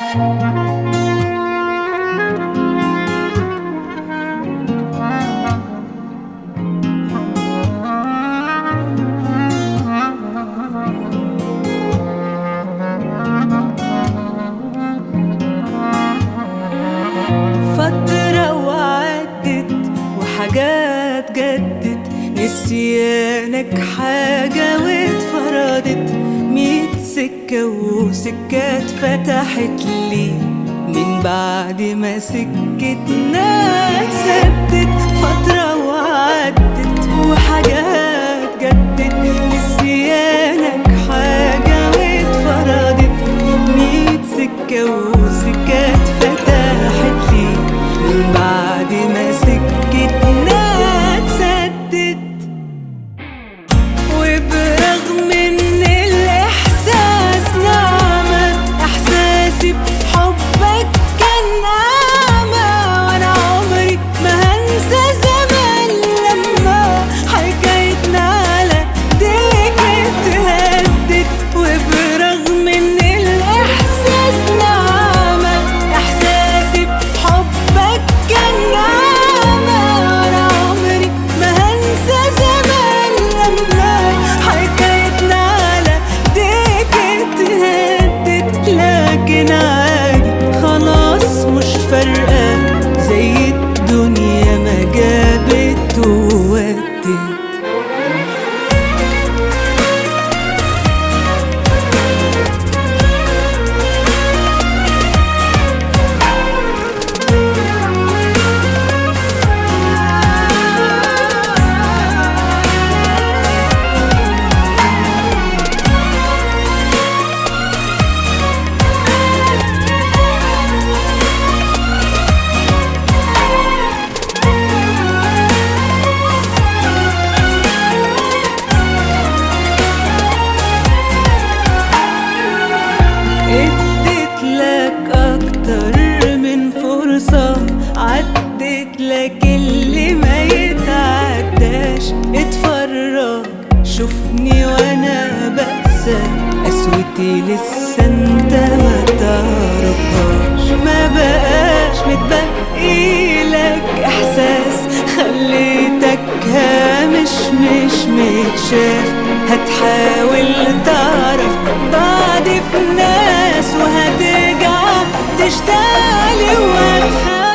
فترة وعدت وحاجات جدت نسيانك حاجة واتفرضت ميت سكة وسكات فتحت لي من بعد ما سكتنا سدت فترة وعدت وحاجات جدت نسيانك حاجة واتفرضت ميت سكة وسكات فتحت لي من بعد ما سكتنا اتسدت وبرغم ان الاحساس نعمة احساسي بحبك كان نعمة وانا عمري ما هنسى زمان لما حكايتنا على ديك اتهدت وبرغم ان الاحساس نعمة احساسي بحبك كان نعمة وانا عمري ما هنسى زمان لما حكايتنا على ديك اتهدت لكن عادي خلاص مش فارقة زي الدنيا ما جابت وودت اديت لك اكتر من فرصة عدت لك اللي ما يتعداش اتفرج شوفني وانا بأسى قسوتي لسه انت ما تعرفهاش ما بقاش متبقي لك احساس خليتك هامش مش متشاف هتحاول تعرف بعد في ناس وهترجع تشتغلي وهتحاول